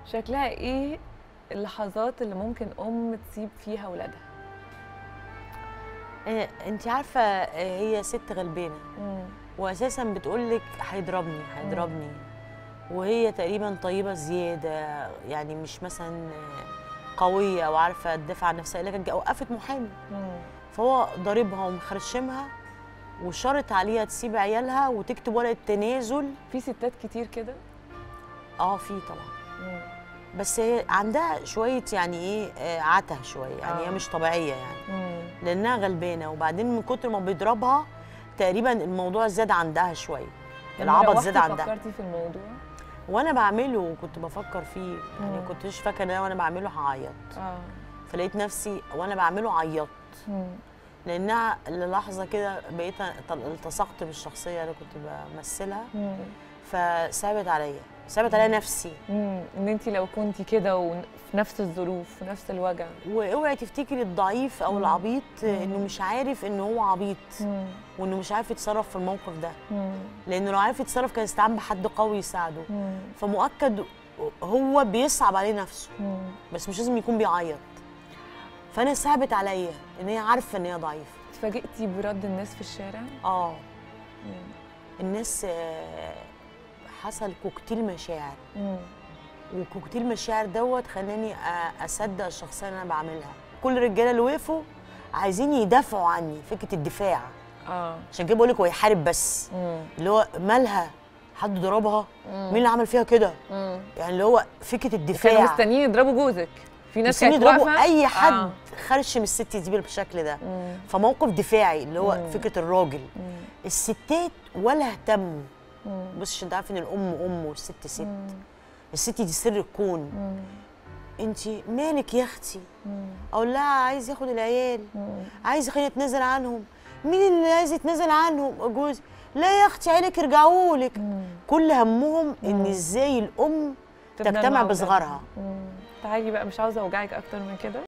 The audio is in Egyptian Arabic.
شكلها ايه اللحظات اللي ممكن ام تسيب فيها ولادها انت عارفه آه، هي ست غلبانه واساسا بتقول لك هيضربني هيضربني وهي تقريبا طيبه زياده يعني مش مثلا قويه او عارفه تدافع عن نفسها لكن وقفت محامي فهو ضاربها ومخرشمها وشرط عليها تسيب عيالها وتكتب ورقه تنازل في ستات كتير كده اه في طبعا بس هي عندها شويه يعني ايه آه، عته شويه يعني آه. هي مش طبيعيه يعني لانها غلبانه وبعدين من كتر ما بيضربها تقريبا الموضوع زاد عندها شويه لما العبط روحتي زاد عندها فكرتي في الموضوع وانا بعمله وكنت بفكر فيه يعني مم. كنتش فاكره ان انا وانا بعمله هعيط اه فلقيت نفسي وانا بعمله عيطت مم. لانها للحظه كده بقيت طل- التصقت بالشخصيه اللي كنت بمثلها مم. فثابت عليا ثابت عليا نفسي مم. ان انت لو كنتي كده وفي نفس الظروف في نفس الوجع واوعي تفتكري الضعيف او مم. العبيط مم. انه مش عارف ان هو عبيط مم. وانه مش عارف يتصرف في الموقف ده مم. لانه لو عارف يتصرف كان يستعان بحد قوي يساعده مم. فمؤكد هو بيصعب عليه نفسه مم. بس مش لازم يكون بيعيط فانا ثابت عليا ان هي عارفه ان هي ضعيفه اتفاجئتي برد الناس في الشارع اه مم. الناس آه، حصل كوكتيل مشاعر مم. وكوكتيل مشاعر دوت خلاني أ- اصدق الشخصيه اللي انا بعملها كل الرجاله اللي وقفوا عايزين يدافعوا عني فكره الدفاع اه عشان كده بقول لك هو يحارب بس مم. اللي هو مالها حد ضربها مم. مين اللي عمل فيها كده مم. يعني اللي هو فكره كانوا الدفاع مستنيين يضربوا جوزك في ناس مستنيين كانت يضربوا واقفه اي حد آه. خرش من الست دي بالشكل ده مم. فموقف دفاعي اللي هو مم. فكره الراجل مم. الستات ولا اهتموا مم. بص عشان تعرفي ان الام ام والست ست مم. الست دي سر الكون مم. انت مالك يا اختي مم. اقول لها عايز ياخد العيال مم. عايز يخليني اتنازل عنهم مين اللي عايز يتنازل عنهم جوزي لا يا اختي عيالك يرجعوا لك مم. كل همهم ان مم. ازاي الام تفضل تجتمع مع بصغارها أولادها. مم. تعالي بقى مش عاوزه اوجعك اكتر من كده